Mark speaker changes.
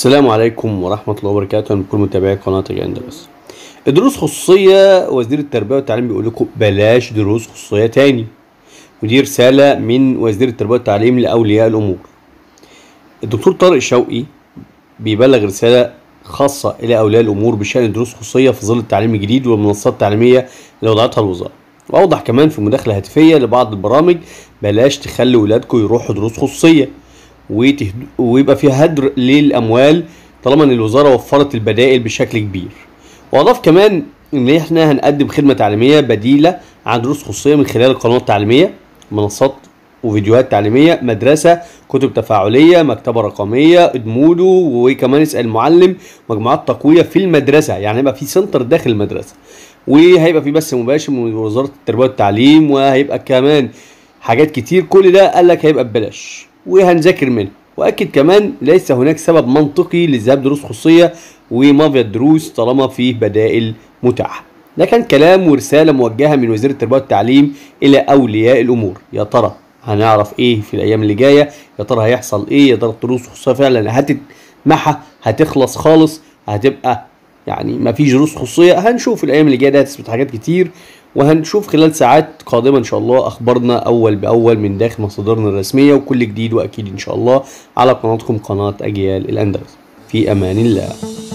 Speaker 1: السلام عليكم ورحمة الله وبركاته أنا بكل متابعي قناة الأندلس الدروس خصوصية وزير التربية والتعليم بيقول لكم بلاش دروس خصوصية تاني ودي رسالة من وزير التربية والتعليم لأولياء الأمور الدكتور طارق شوقي بيبلغ رسالة خاصة إلى أولياء الأمور بشأن دروس خصوصية في ظل التعليم الجديد والمنصات التعليمية اللي وضعتها الوزارة وأوضح كمان في مداخلة هاتفية لبعض البرامج بلاش تخلي ولادكم يروحوا دروس خصوصية وتهد... ويبقى فيها هدر للاموال طالما ان الوزاره وفرت البدائل بشكل كبير واضاف كمان ان احنا هنقدم خدمه تعليميه بديله عن دروس خصوصيه من خلال القنوات التعليميه منصات وفيديوهات تعليميه مدرسه كتب تفاعليه مكتبه رقميه ادمودو وكمان اسال المعلم مجموعات تقويه في المدرسه يعني هيبقى في سنتر داخل المدرسه وهيبقى في بث مباشر من وزاره التربيه والتعليم وهيبقى كمان حاجات كتير كل ده قال لك هيبقى ببلاش وهنذاكر منها واكد كمان ليس هناك سبب منطقي لذهاب دروس خصوصيه ومافيا الدروس طالما فيه بدائل متاحه ده كان كلام ورساله موجهه من وزير التربيه والتعليم الى اولياء الامور يا ترى هنعرف ايه في الايام اللي جايه يا ترى هيحصل ايه يا ترى الدروس الخصوصيه فعلا هتتمحى هتخلص خالص هتبقى يعني ما فيش دروس خصوصيه هنشوف الايام اللي جايه ده هتثبت حاجات كتير وهنشوف خلال ساعات قادمة إن شاء الله أخبارنا أول بأول من داخل مصادرنا الرسمية وكل جديد وأكيد إن شاء الله على قناتكم قناة أجيال الأندلس في أمان الله